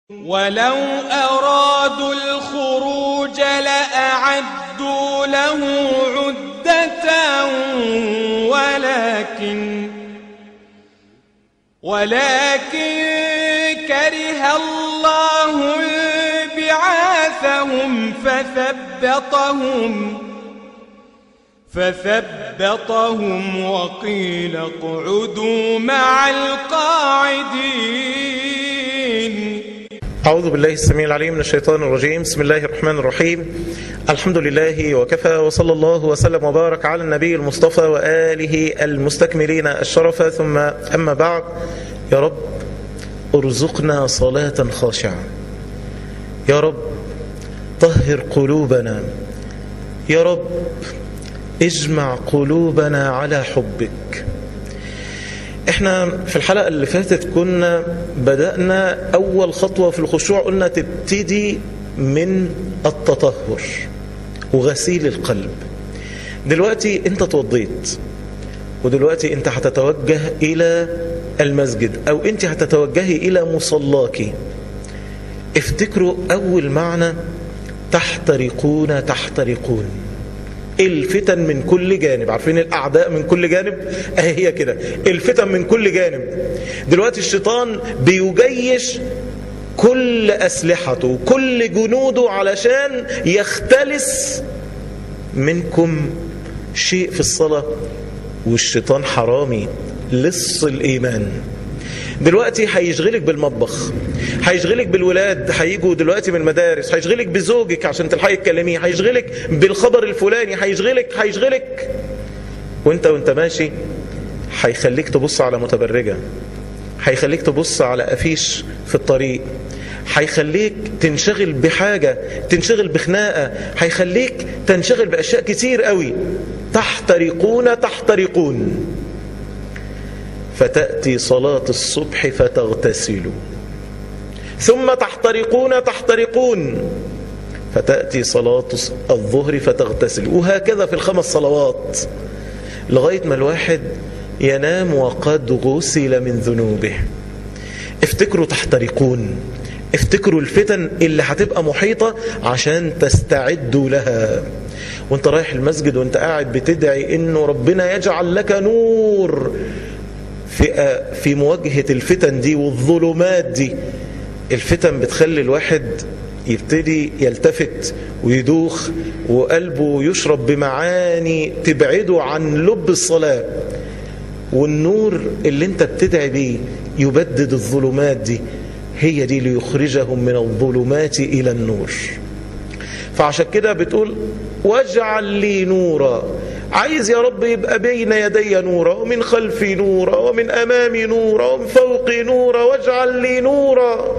ولو أرادوا الخروج لأعدوا له عدة ولكن ولكن كره الله بعاثهم فثبطهم فثبطهم وقيل اقعدوا مع القاعدين أعوذ بالله السميع العليم من الشيطان الرجيم بسم الله الرحمن الرحيم الحمد لله وكفى وصلى الله وسلم وبارك على النبي المصطفى وآله المستكملين الشرف ثم أما بعد يا رب ارزقنا صلاة خاشعة يا رب طهر قلوبنا يا رب اجمع قلوبنا على حبك احنا في الحلقة اللي فاتت كنا بدأنا أول خطوة في الخشوع قلنا تبتدي من التطهر وغسيل القلب دلوقتي انت توضيت ودلوقتي انت هتتوجه إلى المسجد أو انت هتتوجهي إلى مصلاك افتكروا أول معنى تحترقون تحترقون الفتن من كل جانب عارفين الأعداء من كل جانب اهي هي كده الفتن من كل جانب دلوقتي الشيطان بيجيش كل أسلحته كل جنوده علشان يختلس منكم شيء في الصلاة والشيطان حرامي لص الإيمان دلوقتي هيشغلك بالمطبخ هيشغلك بالولاد هيجوا دلوقتي من المدارس هيشغلك بزوجك عشان تلحقي تكلميه هيشغلك بالخبر الفلاني هيشغلك هيشغلك وانت وانت ماشي هيخليك تبص على متبرجة هيخليك تبص على أفيش في الطريق هيخليك تنشغل بحاجة تنشغل بخناقة هيخليك تنشغل بأشياء كتير قوي تحترقون تحترقون فتأتي صلاة الصبح فتغتسلوا ثم تحترقون تحترقون فتأتي صلاة الظهر فتغتسل وهكذا في الخمس صلوات لغاية ما الواحد ينام وقد غسل من ذنوبه افتكروا تحترقون افتكروا الفتن اللي هتبقى محيطة عشان تستعدوا لها وانت رايح المسجد وانت قاعد بتدعي انه ربنا يجعل لك نور في في مواجهة الفتن دي والظلمات دي الفتن بتخلي الواحد يبتدي يلتفت ويدوخ وقلبه يشرب بمعاني تبعده عن لب الصلاة والنور اللي انت بتدعي بيه يبدد الظلمات دي هي دي ليخرجهم من الظلمات إلى النور فعشان كده بتقول واجعل لي نورا عايز يا رب يبقى بين يدي نورا ومن خلفي نورا ومن أمامي نورا ومن فوقي نورا واجعل لي نورا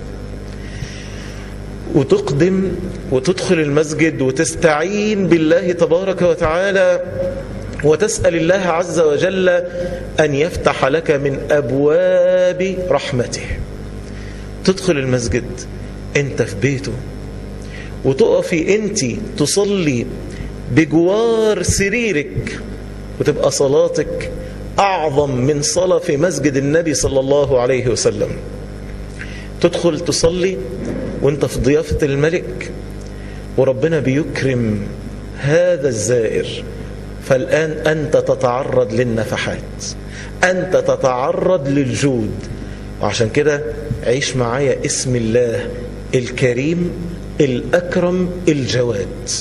وتقدم وتدخل المسجد وتستعين بالله تبارك وتعالى وتسأل الله عز وجل أن يفتح لك من أبواب رحمته تدخل المسجد انت في بيته وتقفي انت تصلي بجوار سريرك وتبقى صلاتك أعظم من صلاة في مسجد النبي صلى الله عليه وسلم تدخل تصلي وانت في ضيافة الملك وربنا بيكرم هذا الزائر فالآن أنت تتعرض للنفحات أنت تتعرض للجود وعشان كده عيش معايا اسم الله الكريم الأكرم الجواد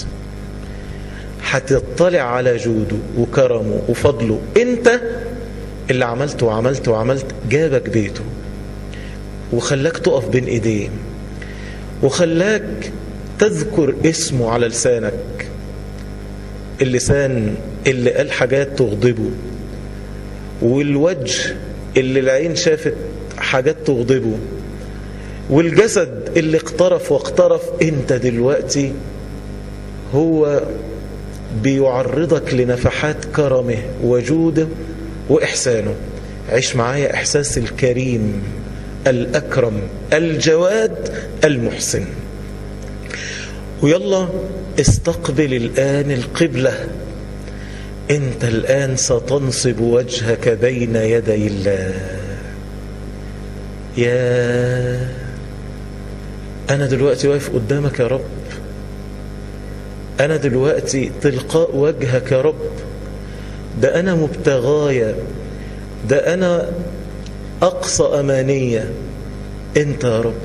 هتطلع على جوده وكرمه وفضله انت اللي عملته وعملت وعملت جابك بيته وخلاك تقف بين ايديه وخلاك تذكر اسمه على لسانك اللسان اللي قال حاجات تغضبه والوجه اللي العين شافت حاجات تغضبه والجسد اللي اقترف واقترف انت دلوقتي هو بيعرضك لنفحات كرمه وجوده وإحسانه عيش معايا إحساس الكريم الأكرم الجواد المحسن ويلا استقبل الآن القبلة انت الآن ستنصب وجهك بين يدي الله يا أنا دلوقتي واقف قدامك يا رب أنا دلوقتي تلقاء وجهك يا رب ده أنا مبتغايا ده أنا أقصى أمانية أنت يا رب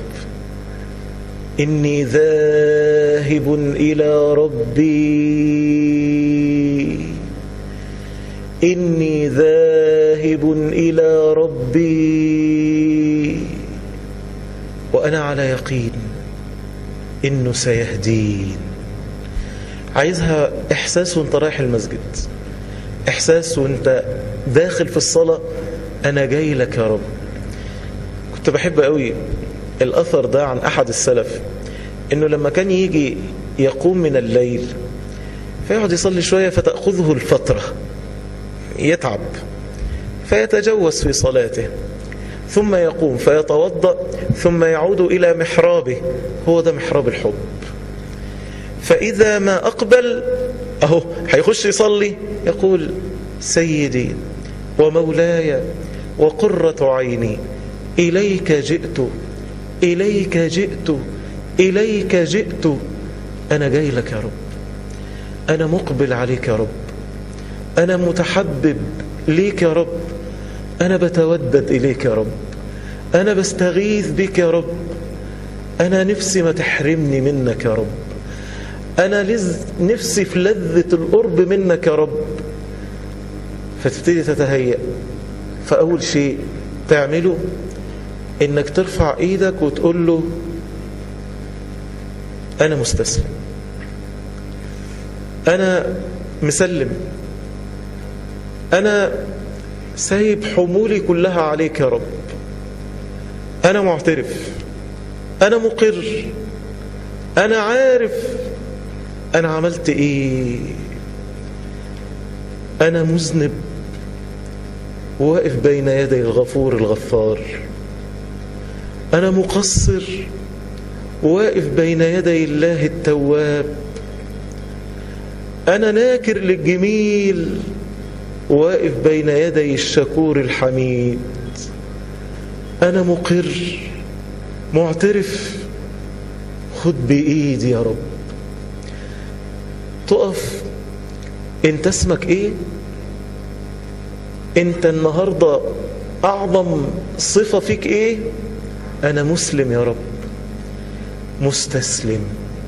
إني ذاهب إلى ربي إني ذاهب إلى ربي وأنا على يقين إنه سيهدين عايزها إحساس وانت رايح المسجد إحساس وانت داخل في الصلاة أنا جاي لك يا رب كنت بحب قوي الأثر ده عن أحد السلف إنه لما كان يجي يقوم من الليل فيقعد يصلي شوية فتأخذه الفترة يتعب فيتجوز في صلاته ثم يقوم فيتوضأ ثم يعود إلى محرابه هو ده محراب الحب فإذا ما أقبل أهو هيخش يصلي يقول سيدي ومولاي وقرة عيني إليك جئت إليك جئت إليك جئت أنا جاي لك يا رب أنا مقبل عليك يا رب أنا متحبب ليك يا رب أنا بتودد إليك يا رب أنا بستغيث بك يا رب أنا نفسي ما تحرمني منك يا رب أنا لز نفسي في لذة القرب منك يا رب فتبتدي تتهيأ فأول شيء تعمله إنك ترفع إيدك وتقول له أنا مستسلم أنا مسلم أنا سايب حمولي كلها عليك يا رب أنا معترف أنا مقر أنا عارف أنا عملت إيه أنا مذنب واقف بين يدي الغفور الغفار أنا مقصر واقف بين يدي الله التواب أنا ناكر للجميل واقف بين يدي الشكور الحميد أنا مقر معترف خد بإيدي يا رب تقف انت اسمك ايه انت النهاردة اعظم صفة فيك ايه انا مسلم يا رب مستسلم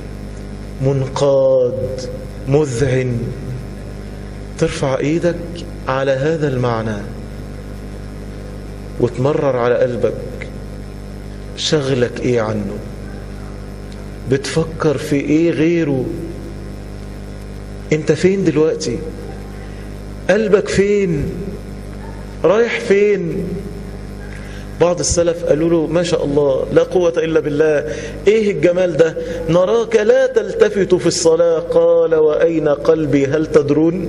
منقاد مذعن ترفع ايدك على هذا المعنى وتمرر على قلبك شغلك ايه عنه بتفكر في ايه غيره انت فين دلوقتي قلبك فين رايح فين بعض السلف قالوا له ما شاء الله لا قوة إلا بالله إيه الجمال ده نراك لا تلتفت في الصلاة قال وأين قلبي هل تدرون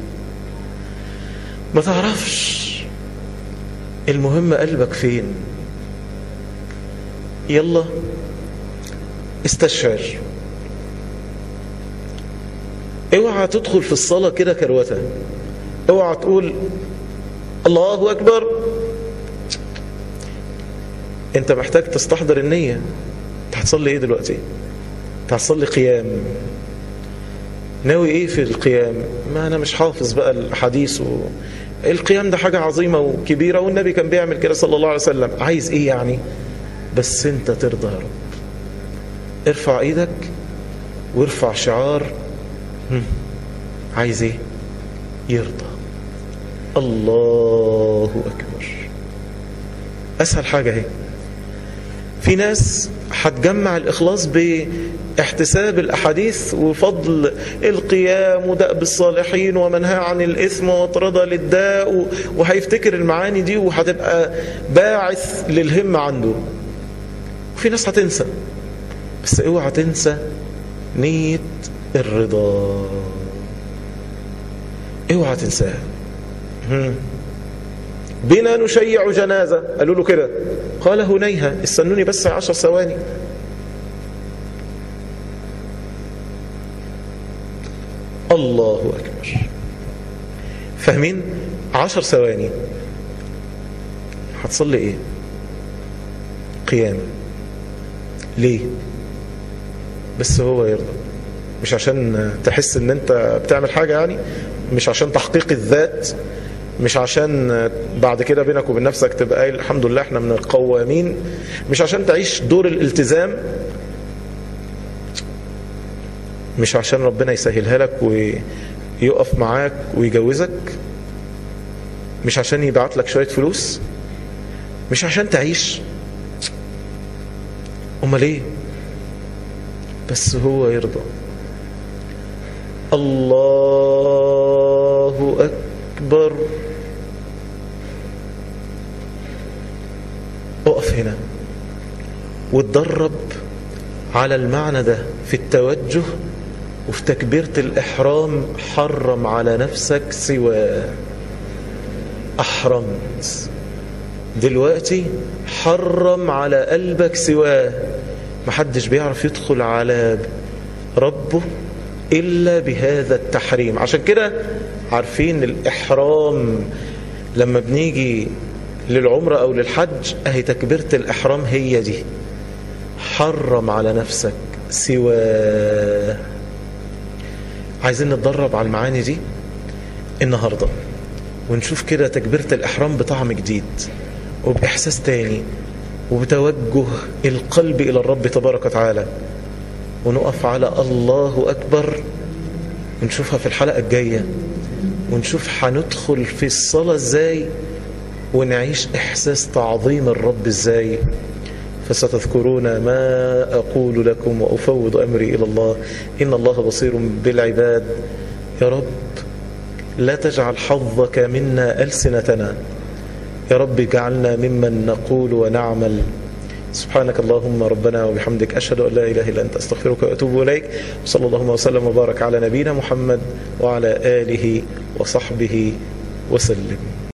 ما تعرفش المهم قلبك فين يلا استشعر اوعى تدخل في الصلاة كده كروته اوعى تقول الله أكبر انت محتاج تستحضر النية انت هتصلي ايه دلوقتي انت هتصلي قيام ناوي ايه في القيام ما انا مش حافظ بقى الحديث و... القيام ده حاجة عظيمة وكبيرة والنبي كان بيعمل كده صلى الله عليه وسلم عايز ايه يعني بس انت ترضى يا رب ارفع ايدك وارفع شعار هم. عايز ايه يرضى الله اكبر اسهل حاجة اهي في ناس هتجمع الإخلاص باحتساب الأحاديث وفضل القيام ودأب الصالحين ومنهى عن الإثم وطردى للداء وهيفتكر المعاني دي وهتبقى باعث للهم عنده وفي ناس هتنسى بس اوعى تنسى نية الرضا اوعى تنساها بنا نشيع جنازة قالوا له كده قال هنيها استنوني بس عشر ثواني الله أكبر فاهمين عشر ثواني هتصلي ايه قيام ليه بس هو يرضى مش عشان تحس ان انت بتعمل حاجة يعني مش عشان تحقيق الذات مش عشان بعد كده بينك وبين نفسك تبقى قايل الحمد لله احنا من القوامين مش عشان تعيش دور الالتزام مش عشان ربنا يسهلها لك ويقف معاك ويجوزك مش عشان يبعت لك شوية فلوس مش عشان تعيش امال ايه بس هو يرضى الله اكبر اقف هنا واتدرب على المعنى ده في التوجه وفي تكبيرة الإحرام حرم على نفسك سوى أحرمت دلوقتي حرم على قلبك سواه محدش بيعرف يدخل على ربه إلا بهذا التحريم عشان كده عارفين الإحرام لما بنيجي للعمرة أو للحج أهي تكبيرة الإحرام هي دي حرم على نفسك سواه عايزين نتدرب على المعاني دي النهاردة ونشوف كده تكبيرة الإحرام بطعم جديد وبإحساس تاني وبتوجه القلب إلى الرب تبارك وتعالى ونقف على الله أكبر ونشوفها في الحلقة الجاية ونشوف هندخل في الصلاة ازاي ونعيش إحساس تعظيم الرب ازاي فستذكرون ما أقول لكم وأفوض أمري إلى الله إن الله بصير بالعباد يا رب لا تجعل حظك منا ألسنتنا يا رب اجعلنا ممن نقول ونعمل سبحانك اللهم ربنا وبحمدك أشهد أن لا إله إلا أنت أستغفرك وأتوب إليك وصلى اللهم وسلم وبارك على نبينا محمد وعلى آله وصحبه وسلم